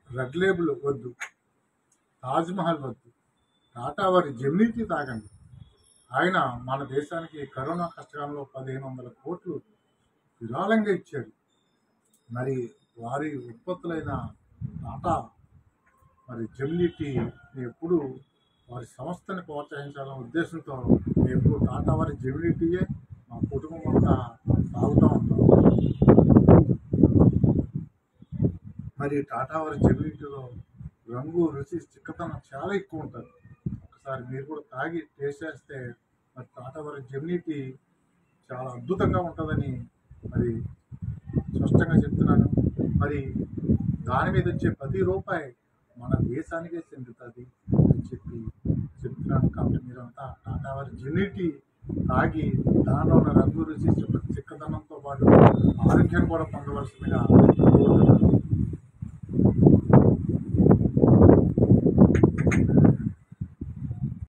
red label వద్దు తాజ్మహల్ వద్దు టాటా వారి జెమినీ తాగండి ఆయన మన దేశానికి కరోనా కష్టకాలంలో పదిహేను వందల కోట్లు విరాళంగా ఇచ్చారు మరి వారి ఉత్పత్తులైన టాటా మరి జెమినీ టీ ఎప్పుడు వారి సంస్థని ప్రోత్సహించాలనే ఉద్దేశంతో మేము ఎప్పుడు టాటా వారి జెమినీ టీయే మా కుటుంబం అంతా తాగుతూ ఉంటాం మరి టాటా వారి జెమినీ టీలో రంగు రుచి చిక్కదనం చాలా ఎక్కువ ఉంటుంది ఒకసారి మీరు కూడా తాగి టేస్ట్ చేస్తే మరి టాటా వారి జెమినీ టీ చాలా అద్భుతంగా ఉంటుందని మరి స్పష్టంగా చెప్తున్నాను మరి దాని మీద వచ్చే ప్రతి రూపాయి మన దేశానికే చెందుతుంది అని చెప్పి చెప్తున్నాను కాబట్టి మీరంతా టాటా వారి జెమినీ తాగి దానిలో ఉన్న రంగు రుచి చిక్క- చిక్కదనంతో పాటు ఆరోగ్యాన్ని కూడా పొందవలసిందిగా కోరుతున్నాను